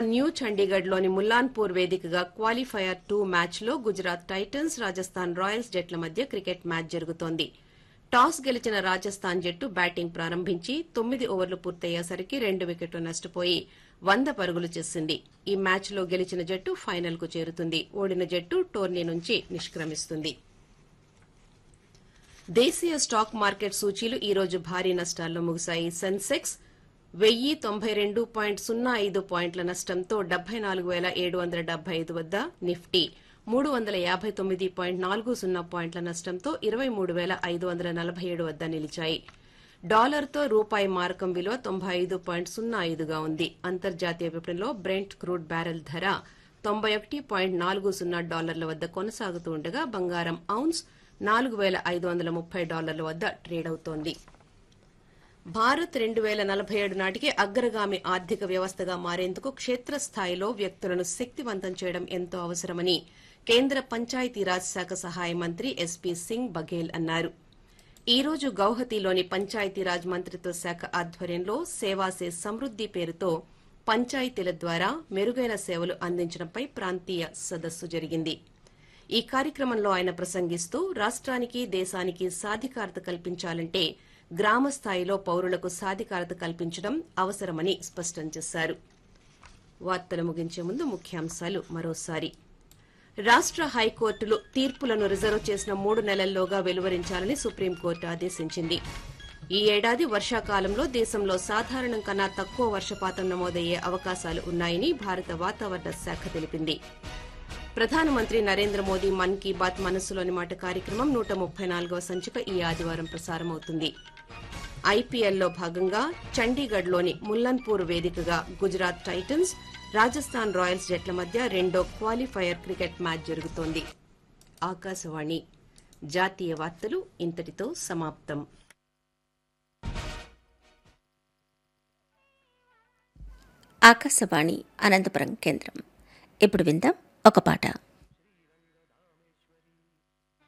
new చండీగఢ్లోని ముల్లాన్పూర్ వేదికగా qualifier two మ్యాచ్లో Gujarat Titans Rajasthan Royals జట్ల మధ్య క్రికెట్ మ్యాచ్ జరుగుతోంది టాస్ గెలిచిన రాజస్థాన్ జట్టు బ్యాటింగ్ ప్రారంభించి తొమ్మిది ఓవర్లు పూర్తయ్యేసరికి రెండు వికెట్లు నష్టపోయి వంద పరుగులు చేసింది ఈ మ్యాచ్లో గెలిచిన జట్టు ఫైనల్కు చేరుతుంది ఓడిన జట్టు టోర్నీ నుంచి నిష్క్రమిస్తుంది దేశీయ స్టాక్ మార్కెట్ సూచీలు ఈ రోజు భారీ నష్టాల్లో ముగిశాయి సెన్సెక్స్ వెయ్యి తొంభై రెండు పాయింట్ సున్నా ఐదు పాయింట్ల నష్టంతో డెబ్బై నాలుగు వేల ఏడు వందల డెబ్బై ఐదు వద్ద నిఫ్టీ మూడు వందల యాభై తొమ్మిది పాయింట్ నాలుగు సున్నా పాయింట్ల నష్టంతో ఇరవై మూడు వేల ఐదు వందల నలభై ఏడు వద్ద నిలిచాయి డాలర్తో రూపాయి మారకం విలువ తొంభై ఐదు పాయింట్ సున్నా ఐదుగా ఉంది అంతర్జాతీయ విపణిలో బ్రెంట్ క్రూడ్ బ్యారెల్ ధర తొంభై ఒకటి పాయింట్ నాలుగు సున్నా డాలర్ల వద్ద కొనసాగుతూ ఉండగా బంగారం ఔన్స్ నాలుగు వేల ఐదు వందల ముప్పై డాలర్ల వద్ద ట్రేడ్ అవుతోంది భారత్ రెండు వేల నలభై ఏడు నాటికి అగ్రగామి ఆర్థిక వ్యవస్థగా మారేందుకు క్షేత్రస్థాయిలో వ్యక్తులను శక్తివంతం చేయడం ఎంతో అవసరమని కేంద్ర పంచాయతీరాజ్ శాఖ సహాయ మంత్రి ఎస్పీ సింగ్ బఘేల్ అన్నారు ఈ రోజు గౌహతిలోని పంచాయతీరాజ్ మంత్రిత్వ శాఖ ఆధ్వర్యంలో సేవాసే సమృద్ది పేరుతో పంచాయతీల ద్వారా మెరుగైన సేవలు అందించడంపై ప్రాంతీయ సదస్సు జరిగింది ఈ కార్యక్రమంలో ఆయన ప్రసంగిస్తూ రాష్ట్రానికి దేశానికి సాధికారత కల్పించాలంటే గ్రామ స్థాయిలో పౌరులకు సాధికారత కల్పించడం అవసరమని స్పష్టం చేశారు వార్తలు ముగించే ముందు ముఖ్యాంశాలు మరోసారి రాష్ట్ర హైకోర్టులు తీర్పులను రిజర్వ్ చేసిన మూడు నెలల్లోగా వెలువరించాలని సుప్రీంకోర్టు ఆదేశించింది ఈ ఏడాది వర్షాకాలంలో దేశంలో సాధారణం కన్నా తక్కువ వర్షపాతం నమోదయ్యే అవకాశాలు ఉన్నాయని భారత వాతావరణ శాఖ తెలిపింది ప్రధానమంత్రి నరేంద్ర మోదీ మన్ కీ బాత్ మనస్సులోని మాట కార్యక్రమం నూట ముప్పై నాలుగవ సంచిక ఈ ఆదివారం ప్రసారమవుతుంది ఐపీఎల్లో భాగంగా చండీగఢ్లోని ముల్లన్పూర్ వేదికగా గుజరాత్ టైటన్స్ రాజస్థాన్ రాయల్స్ జట్ల మధ్య రెండో క్వాలిఫైయర్ క్రికెట్ మ్యాచ్ జరుగుతోంది ఆకాశవాణి జాతీయ వార్తలు ఇంతటితో సమాప్తం ఆకాశవాణి అనంతపురం కేంద్రం ఇప్పుడు విందాం ఒక పాట